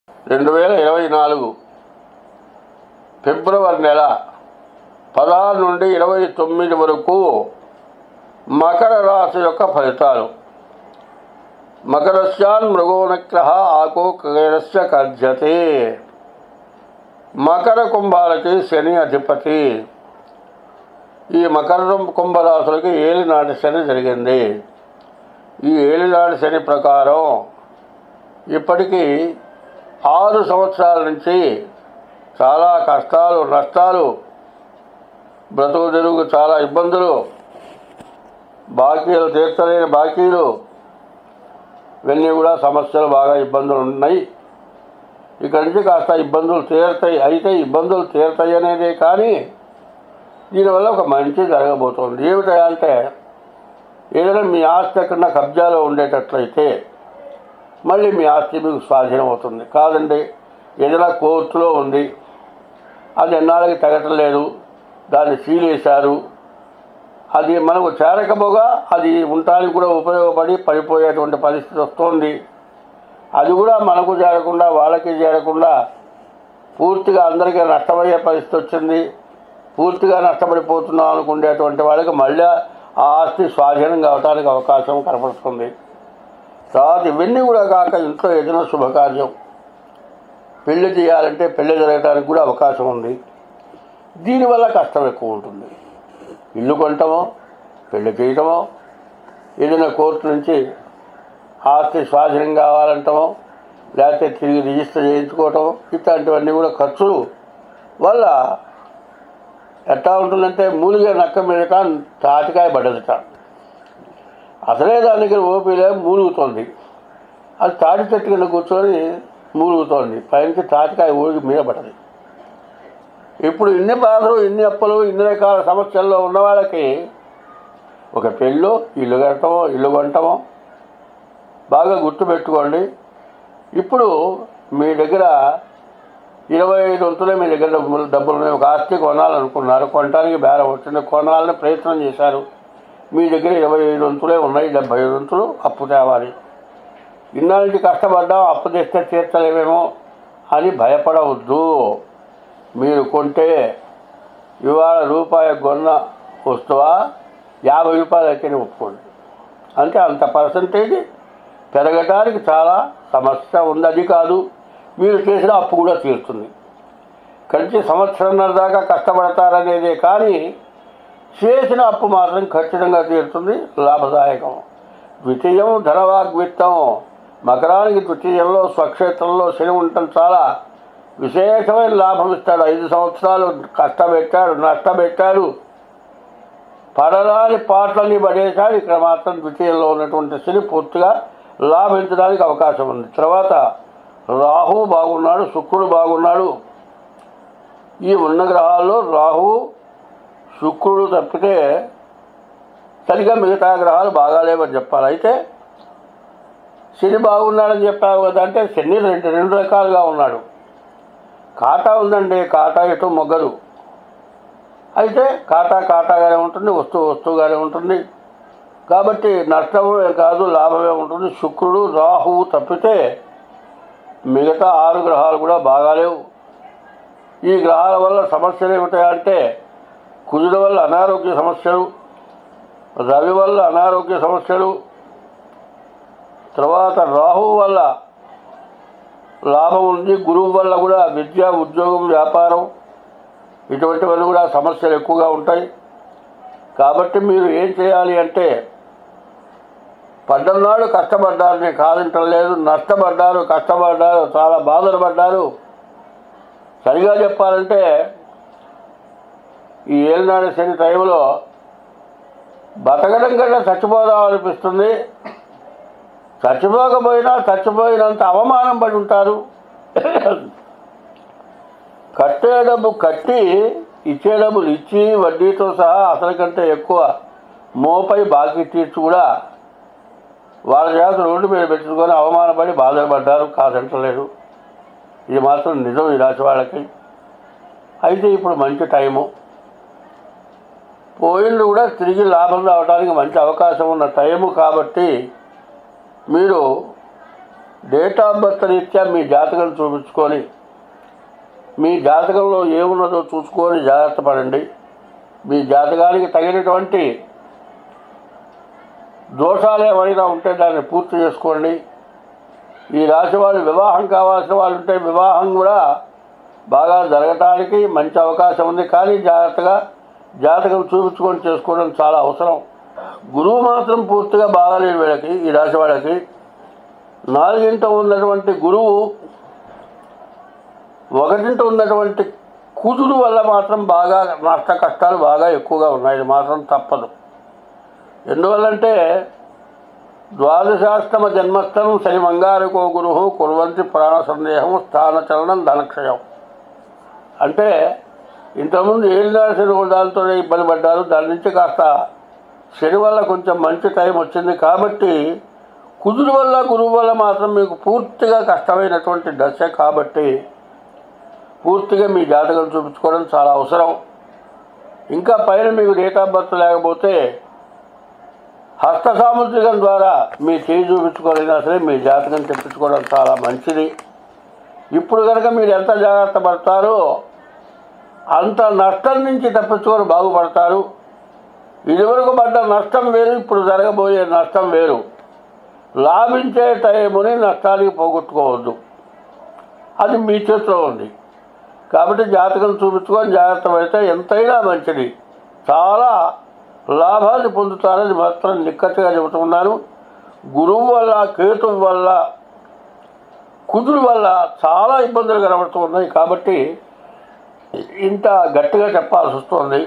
రెండు వేల ఇరవై నాలుగు ఫిబ్రవరి నెల పదహారు నుండి ఇరవై తొమ్మిది వరకు మకర రాశి యొక్క ఫలితాలు మకరస్యాన్ మృగోనగ్రహ ఆకో కైరస్య కర్జతే మకర కుంభాలకి శని అధిపతి ఈ మకర కుంభరాశులకి ఏలినాటి శని జరిగింది ఈ ఏలినాటి శని ప్రకారం ఇప్పటికీ ఆరు సంవత్సరాల నుంచి చాలా కష్టాలు నష్టాలు బ్రతుకు తెరుగు చాలా ఇబ్బందులు బాకీలు తీర్చలేని బాకీలు ఇవన్నీ కూడా సమస్యలు బాగా ఇబ్బందులు ఉన్నాయి ఇక్కడి నుంచి కాస్త ఇబ్బందులు తీరుతాయి అయితే ఇబ్బందులు తీరుతాయి అనేదే కానీ దీనివల్ల ఒక మంచి జరగబోతోంది ఏమిటంటే ఏదైనా మీ ఆస్తి ఎక్కడన్నా కబ్జాలో ఉండేటట్లయితే మళ్ళీ మీ ఆస్తి మీకు స్వాధీనం అవుతుంది కాదండి ఏదైనా కోర్టులో ఉంది అది ఎన్నాళ్ళకి తగ్గటం లేదు దాన్ని సీల్ వేశారు అది మనకు చేరకపోగా అది ఉండటానికి కూడా ఉపయోగపడి పడిపోయేటువంటి పరిస్థితి వస్తుంది అది కూడా మనకు చేరకుండా వాళ్ళకి చేరకుండా పూర్తిగా అందరికీ నష్టమయ్యే పరిస్థితి వచ్చింది పూర్తిగా నష్టపడిపోతున్నాం అనుకునేటువంటి వాళ్ళకి మళ్ళీ ఆ ఆస్తి స్వాధీనం కావడానికి అవకాశం కనపడుతుంది తర్వాత ఇవన్నీ కూడా కాక ఇంట్లో ఏదైనా శుభకార్యం పెళ్లి చేయాలంటే పెళ్లి జరగడానికి కూడా అవకాశం ఉంది దీనివల్ల కష్టం ఎక్కువ ఉంటుంది ఇల్లు కొనటమో పెళ్లి చేయటమో ఏదైనా కోర్టు నుంచి ఆస్తి స్వాధీనం కావాలంటామో లేకపోతే తిరిగి రిజిస్టర్ చేయించుకోవటం ఇట్లాంటివన్నీ కూడా ఖర్చులు వల్ల ఎట్లా ఉంటుందంటే మూలిగా నక్క మీదట తాటికాయ పడ్డదట అసలే దాని దగ్గర ఓపిలే మూలుగుతోంది అది తాటి చెట్టు కింద కూర్చొని మూలుగుతోంది పైనకి తాటికాయ ఊరికి మీద పడ్డది ఇప్పుడు ఇన్ని బాధలు ఇన్ని అప్పులు ఇన్ని రకాల సమస్యల్లో ఉన్న వాళ్ళకి ఒక పెళ్ళు ఇల్లు కట్టమో ఇల్లు కొనటమో బాగా గుర్తుపెట్టుకోండి ఇప్పుడు మీ దగ్గర ఇరవై ఐదు వంతులే మీ దగ్గర డబ్బులు డబ్బులు ఉన్నాయి ఒక ఆస్తి కొనాలనుకున్నారు కొనడానికి బేరం వచ్చింది కొనాలని ప్రయత్నం చేశారు మీ దగ్గర ఇరవై ఐదు వంతులే ఉన్నాయి డెబ్బై ఐదు వంతులు అప్పు తేవాలి ఇన్నాళ్ళకి కష్టపడ్డాం అప్పు తెస్తే తీర్చలేమేమో అని భయపడవద్దు మీరు కొంటే ఇవాళ రూపాయి కొన్న వస్తువా యాభై రూపాయలు అయితే ఒప్పుకోండి అంటే అంత పర్సంటేజ్ పెరగటానికి చాలా సమస్య ఉంది అది కాదు మీరు చేసిన అప్పు కూడా తీరుతుంది కంచి సంవత్సరంన్నర దాకా కష్టపడతారనేదే కానీ చేసిన అప్పు మాత్రం ఖచ్చితంగా తీరుతుంది లాభదాయకం ద్వితీయం ధనవాగ్విత్తం మకరానికి ద్వితీయంలో స్వక్షేత్రంలో శని ఉండటం చాలా విశేషమైన లాభం ఇస్తాడు ఐదు సంవత్సరాలు కష్టపెట్టాడు నష్టపెట్టాడు పడరాని పాటలని పడేశాడు ఇక్కడ మాత్రం ద్వితీయంలో ఉన్నటువంటి శని పూర్తిగా లాభించడానికి అవకాశం ఉంది తర్వాత రాహు బాగున్నాడు శుక్రుడు బాగున్నాడు ఈ ఉన్న గ్రహాల్లో రాహు శుక్రుడు తప్పితే సరిగా మిగతా గ్రహాలు బాగాలేవని చెప్పాలి అయితే శని బాగున్నాడని చెప్పావు కదా అంటే శని రెండు రెండు రకాలుగా ఉన్నాడు కాటా ఉందండి కాటా ఎటు మొగ్గదు అయితే కాటా కాటాగానే ఉంటుంది వస్తువు వస్తువుగానే ఉంటుంది కాబట్టి నష్టమే కాదు లాభమే ఉంటుంది శుక్రుడు రాహువు తప్పితే మిగతా ఆరు గ్రహాలు కూడా బాగాలేవు ఈ గ్రహాల వల్ల సమస్యలు ఏమిటాయంటే కుజుల వల్ల అనారోగ్య సమస్యలు రవి వల్ల అనారోగ్య సమస్యలు తర్వాత రాహువు వల్ల లాభం ఉంది గురువు వల్ల కూడా విద్య ఉద్యోగం వ్యాపారం ఇటువంటివన్నీ కూడా సమస్యలు ఎక్కువగా ఉంటాయి కాబట్టి మీరు ఏం చేయాలి అంటే పడ్డన్నాడు కష్టపడ్డారు నేను కాదంటం లేదు నష్టపడ్డారు కష్టపడ్డారు చాలా బాధలు పడ్డారు సరిగా చెప్పాలంటే ఈ ఏలినాడు శని టైంలో బతకడం కన్నా చచ్చిపోదాం అనిపిస్తుంది చచ్చిపోకపోయినా చచ్చిపోయినంత అవమానం పడి ఉంటారు కట్టే డబ్బు కట్టి ఇచ్చే డబ్బులు ఇచ్చి వడ్డీతో సహా అసలు కంటే ఎక్కువ మోపై బాకీ తీర్చి కూడా వాళ్ళ చేత రోడ్డు మీద పెట్టుకొని అవమానపడి బాధపడ్డారు కాదంటలేదు ఇది మాత్రం నిజం ఈ రాశి వాళ్ళకి అయితే ఇప్పుడు మంచి టైము పోయింది కూడా తిరిగి లాభం రావడానికి మంచి అవకాశం ఉన్న టైము కాబట్టి మీరు డేట్ ఆఫ్ బర్త్ రీత్యా మీ జాతకం చూపించుకొని మీ జాతకంలో ఏమున్నదో చూసుకొని జాగ్రత్త పడండి మీ జాతకానికి తగినటువంటి దోషాలు ఏమైనా ఉంటే దాన్ని పూర్తి చేసుకోండి ఈ రాశి వాళ్ళు వివాహం కావాల్సిన వాళ్ళు ఉంటే వివాహం కూడా బాగా జరగటానికి మంచి అవకాశం ఉంది కానీ జాగ్రత్తగా జాతకం చూపించుకొని చేసుకోవడం చాలా అవసరం గురువు మాత్రం పూర్తిగా బాగాలేదు వీళ్ళకి ఈ రాశి వాళ్ళకి నాలుగింట ఉన్నటువంటి గురువు ఒకటింట ఉన్నటువంటి కుదురు వల్ల మాత్రం బాగా నష్ట కష్టాలు బాగా ఎక్కువగా ఉన్నాయి ఇది మాత్రం తప్పదు ఎందువల్లంటే ద్వాదశాష్టమ జన్మస్థలం శని మంగారకో గురు కుర్వంతి ప్రాణ సందేహం స్థానచలనం ధనక్షయం అంటే ఇంతకుముందు ఏళ్ళాల్సిన దాంతో ఇబ్బంది పడ్డారు దాని నుంచి కాస్త శని వల్ల కొంచెం మంచి టైం వచ్చింది కాబట్టి కుదురు వల్ల గురువు వల్ల మాత్రం మీకు పూర్తిగా కష్టమైనటువంటి దశ కాబట్టి పూర్తిగా మీ జాతకం చూపించుకోవడం చాలా అవసరం ఇంకా పైన మీకు డేట్ ఆఫ్ బర్త్ లేకపోతే హస్త సాముద్రికం ద్వారా మీ చేయి చూపించుకోవాలైనా సరే మీ జాతకం తెప్పించుకోవడం చాలా మంచిది ఇప్పుడు కనుక మీరు ఎంత జాగ్రత్త పడతారో అంత నష్టం నుంచి తప్పించుకొని బాగుపడతారు ఇదివరకు పడ్డ నష్టం వేరు ఇప్పుడు జరగబోయే నష్టం వేరు లాభించే టైముని నష్టానికి పోగొట్టుకోవద్దు అది మీ చేతిలో ఉంది కాబట్టి జాతకం చూపించుకొని జాగ్రత్త పడితే ఎంతైనా మంచిది చాలా లాభాలు పొందుతారని మాత్రం నిక్కచ్చిగా చెబుతున్నాను గురువు వల్ల కేతువు వల్ల కుదురు వల్ల చాలా ఇబ్బందులు కనబడుతూ ఉన్నాయి కాబట్టి ఇంత గట్టిగా చెప్పాల్సి వస్తుంది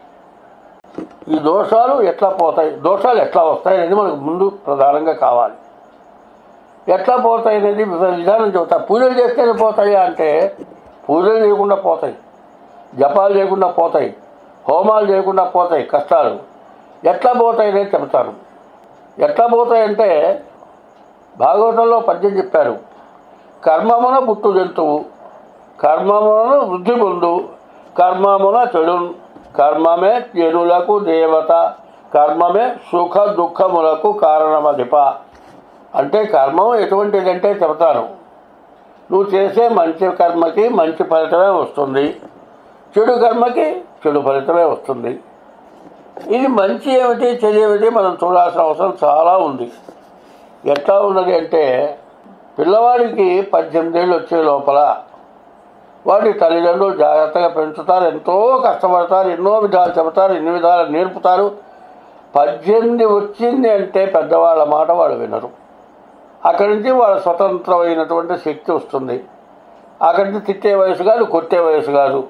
ఈ దోషాలు ఎట్లా పోతాయి దోషాలు ఎట్లా వస్తాయి అనేది మనకు ముందు ప్రధానంగా కావాలి ఎట్లా పోతాయి అనేది విధానం చెబుతా పూజలు చేస్తేనే పోతాయా అంటే పూజలు చేయకుండా పోతాయి జపాలు చేయకుండా పోతాయి హోమాలు చేయకుండా పోతాయి కష్టాలు ఎట్లా పోతాయి అనేది చెప్తాను ఎట్లా పోతాయంటే భాగవతంలో పద్యం చెప్పారు కర్మమున పుట్టు జంతువు కర్మమును వృద్ధి పొందు కర్మమున చెడు కర్మమే జనులకు దేవత కర్మమే సుఖ దుఃఖములకు కారణమధిప అంటే కర్మం ఎటువంటిదంటే చెబుతాను నువ్వు చేసే మంచి కర్మకి మంచి ఫలితమే వస్తుంది చెడు కర్మకి చెడు ఫలితమే వస్తుంది ఇది మంచి ఏమిటి చెడు ఏమిటి మనం చూడాల్సిన అవసరం చాలా ఉంది ఎట్లా ఉన్నది అంటే పిల్లవాడికి పద్దెనిమిది ఏళ్ళు వచ్చే లోపల వాడి తల్లిదండ్రులు జాగ్రత్తగా పెంచుతారు ఎంతో కష్టపడతారు ఎన్నో విధాలు చెబుతారు ఎన్ని విధాలు నేర్పుతారు పద్దెనిమిది వచ్చింది అంటే పెద్దవాళ్ళ మాట వాళ్ళు వినరు అక్కడి నుంచి వాళ్ళ స్వతంత్రమైనటువంటి శక్తి వస్తుంది అక్కడి నుంచి తిట్టే వయసు కాదు కొట్టే వయసు కాదు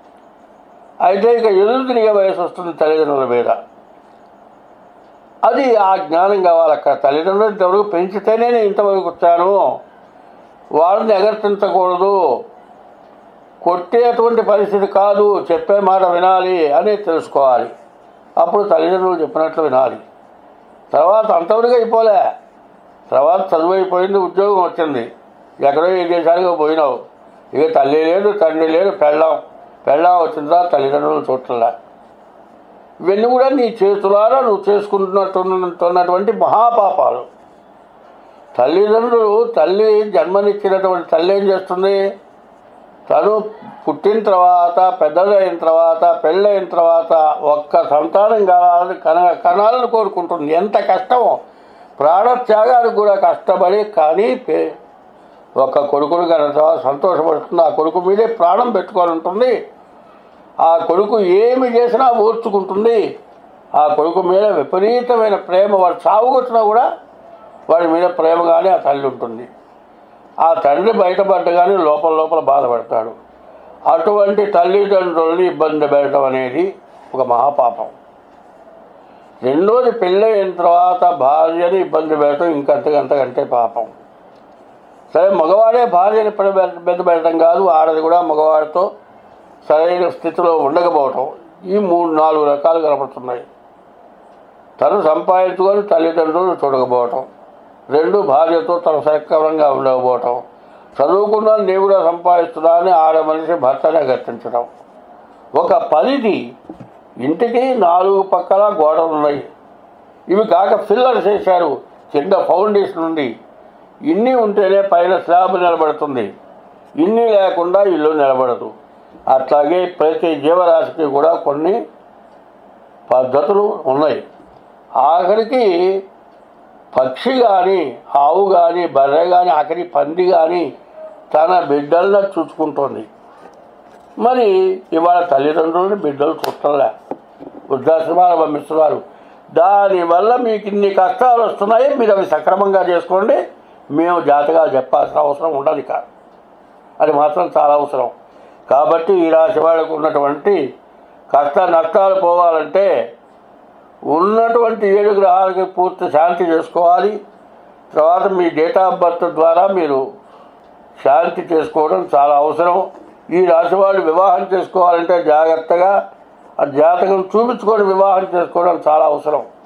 అయితే ఇక ఎదురు తిరిగే వయసు వస్తుంది తల్లిదండ్రుల మీద అది ఆ జ్ఞానం కావాలి అక్కడ తల్లిదండ్రులు ఇంతవరకు పెంచితేనే నేను ఇంతవరకు వచ్చాను వాళ్ళని ఎగర్తించకూడదు కొట్టేటువంటి పరిస్థితి కాదు చెప్పే మాట వినాలి అనేది తెలుసుకోవాలి అప్పుడు తల్లిదండ్రులు చెప్పినట్లు వినాలి తర్వాత అంతవరకు అయిపోలే తర్వాత చదువు అయిపోయింది ఉద్యోగం వచ్చింది ఎక్కడో ఏ దేశానికి పోయినావు ఇక తల్లి లేదు తండ్రి లేదు పెళ్ళాం పెళ్ళాం వచ్చిన తర్వాత తల్లిదండ్రులు చూడలే ఇవన్నీ కూడా నీ చేతులారా నువ్వు చేసుకుంటున్నట్టున్నటువంటి మహాపాపాలు తల్లిదండ్రులు తల్లి జన్మనిచ్చినటువంటి తల్లి ఏం చేస్తుంది తను పుట్టిన తర్వాత పెద్దదైన తర్వాత పెళ్ళైన తర్వాత ఒక్క సంతానం కావాలని కన కనాలని కోరుకుంటుంది ఎంత కష్టమో ప్రాణత్యాగానికి కూడా కష్టపడి కానీ పే ఒక కొడుకును కనుక తర్వాత సంతోషపడుతుంది ఆ కొడుకు మీదే ప్రాణం పెట్టుకొని ఉంటుంది ఆ కొడుకు ఏమి చేసినా ఓర్చుకుంటుంది ఆ కొడుకు మీద విపరీతమైన ప్రేమ వాడు సాగుకొచ్చినా కూడా వాడి మీద ప్రేమగానే ఆ తల్లి ఉంటుంది ఆ తండ్రి బయటపడ్డగానే లోపల లోపల బాధపడతాడు అటువంటి తల్లిదండ్రుల్ని ఇబ్బంది పెట్టడం అనేది ఒక మహాపాపం రెండోది పెళ్ళైన తర్వాత భార్యని ఇబ్బంది పెట్టడం ఇంకంతకంతకంటే పాపం సరే మగవాడే భార్యని ఇబ్బంది పెట్టడం కాదు ఆడది కూడా మగవాడితో సరైన స్థితిలో ఉండకపోవటం ఈ మూడు నాలుగు రకాలు కనపడుతున్నాయి తను సంపాదించుకొని తల్లిదండ్రులు చూడకపోవటం రెండు భార్యతో తను సక్రమంగా ఉండకపోవటం చదువుకున్న నేను కూడా సంపాదిస్తున్నా అని ఆడ మనిషి భర్తనే గర్తించడం ఒక పరిధి ఇంటికి నాలుగు పక్కల గోడలు ఉన్నాయి ఇవి కాక ఫిల్లర్స్ వేశారు చిన్న ఫౌండేషన్ ఉంది ఇన్ని ఉంటేనే పైన స్లాబ్ నిలబడుతుంది ఇన్ని లేకుండా ఇల్లు నిలబడదు అట్లాగే ప్రతి జీవరాశికి కూడా కొన్ని పద్ధతులు ఉన్నాయి ఆఖరికి పక్షి కానీ ఆవు కానీ బర్రె కానీ ఆఖరి పంది కానీ తన బిడ్డలను చూసుకుంటుంది మరి ఇవాళ తల్లిదండ్రులని బిడ్డలు చూడలే వృద్ధాశ్రమాలు పంపిస్తున్నారు దానివల్ల మీకు ఇన్ని కష్టాలు వస్తున్నాయి మీరు అవి సక్రమంగా చేసుకోండి మేము జాతకాలు చెప్పాల్సిన అవసరం ఉండదు ఇక అది మాత్రం చాలా అవసరం కాబట్టి ఈ రాశి వాళ్ళకు ఉన్నటువంటి కష్ట నష్టాలు పోవాలంటే ఉన్నటువంటి ఏడు గ్రహాలకి పూర్తి శాంతి చేసుకోవాలి తర్వాత మీ డేట్ ఆఫ్ బర్త్ ద్వారా మీరు శాంతి చేసుకోవడం చాలా అవసరం ఈ రాశి వాళ్ళు వివాహం చేసుకోవాలంటే జాగ్రత్తగా ఆ జాతకం చూపించుకొని వివాహం చేసుకోవడం చాలా అవసరం